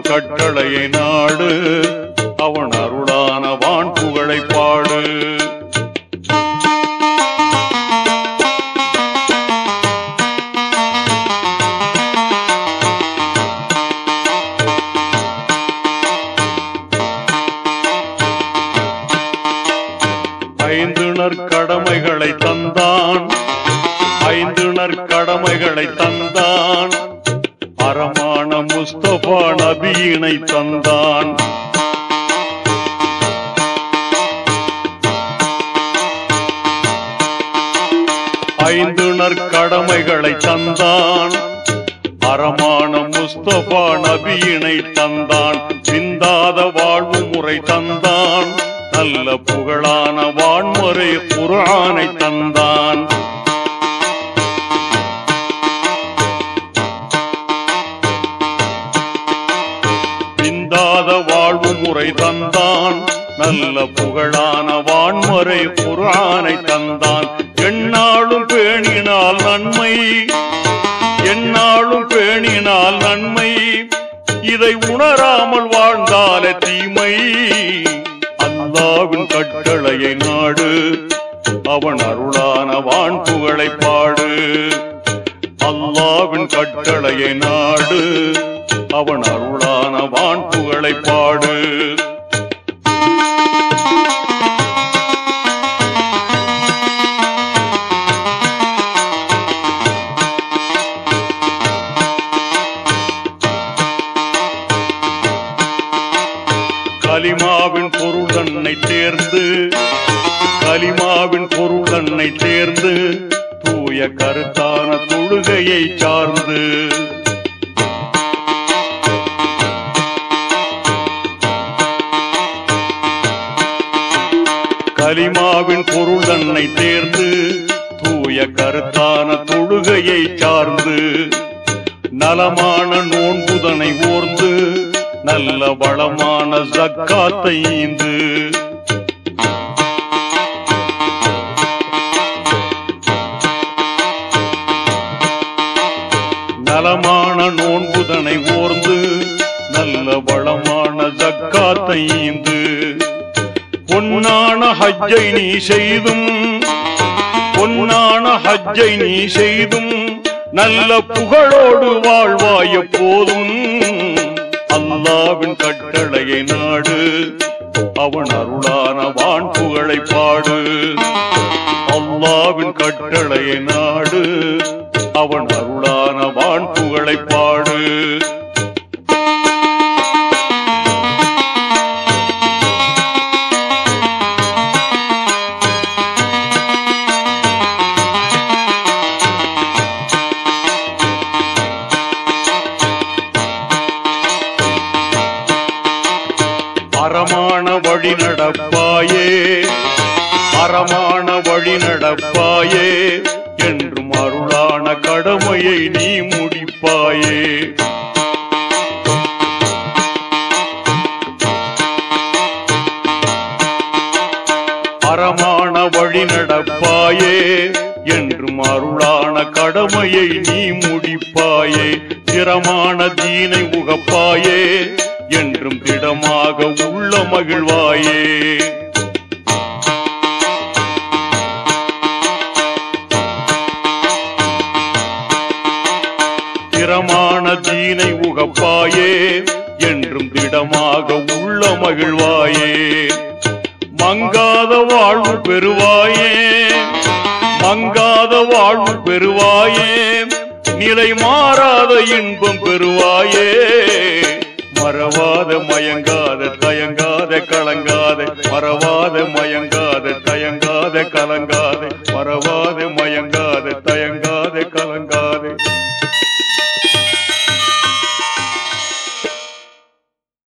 கட்டளையை நாடு அவன் அருளான வான் புகழை பாடு ஐந்து நற்கடமைகளை தந்தான் ஐந்து நற்கடமைகளை தந்தான் அறமான முஸ்தபா நபியினை தந்தான் ஐந்து நற்கடமைகளை தந்தான் அறமான முஸ்தபா நபியினை தந்தான் சிந்தாத வாழ்வு முறை தந்தான் நல்ல புகழான வான்முறை குர்ஆனை தந்தான் பிந்தாத வாழ்வு முறை தந்தான் நல்ல புகழான வான்முறை குர்ஆனை தந்தான் எந்நாளும் பேணினால் நன்மை எந்நாளும் பேணினால் நன்மை இதை உணராமல் வாழ்ந்தாலே தீமை அல்லாவின் கட்டளையை நாடு அவன் அருளான வான் புகழை பாடு அல்லாவின் கட்டளையை நாடு அவன் அருளான வான் புகழை பாடு கலிமாவின் பொருள் தன்னை தேர்ந்து கலிமாவின் பொருள் தன்னை தேர்ந்து தூய கருத்தான தொழுகையை சார்ந்து கலிமாவின் பொருள் தன்னை தேர்ந்து தூய கருத்தான தொழுகையை சார்ந்து நலமான நோன்புதனை ஓர்ந்து நல்ல வளமான ஜக்காத்தை ஈந்து நலமான நோன்புதனை ஓர்ந்து நல்ல வளமான ஜக்காத்தை ஈந்து பொன்னான ஹஜ்ஜை நீ செய்தும் பொன்னான ஹஜ்ஜை நீ செய்தும் நல்ல புகழோடு வாழ்வாய போதும் அல்லாவின் கட்டளையை நாடு அவன் அருளான வான் புகழை பாடு அல்லாவின் கட்டளையை நாடு அவன் அருளான வான் புகழை பாடு அறமான வழி நடப்பாயே அறமான வழி நடப்பாயே என்றும் அருளான கடமையை நீ முடிப்பாயே அறமான வழி நடப்பாயே என்றும் அருளான கடமையை நீ முடிப்பாயே திறமான தீனை உகப்பாயே என்றும் திடமாக உள்ள மகிழ்வாயே திறமான தீனை உகப்பாயே என்றும் திடமாக உள்ள மகிழ்வாயே மங்காத வாழ்வு பெறுவாயே மங்காத வாழ்வு பெறுவாயே நிலை மாறாத இன்பம் பெறுவாயே மறவாத மயங்காத தயங்காத கலங்காத மறவாத மயங்காத தயங்காத கலங்காத மறவாத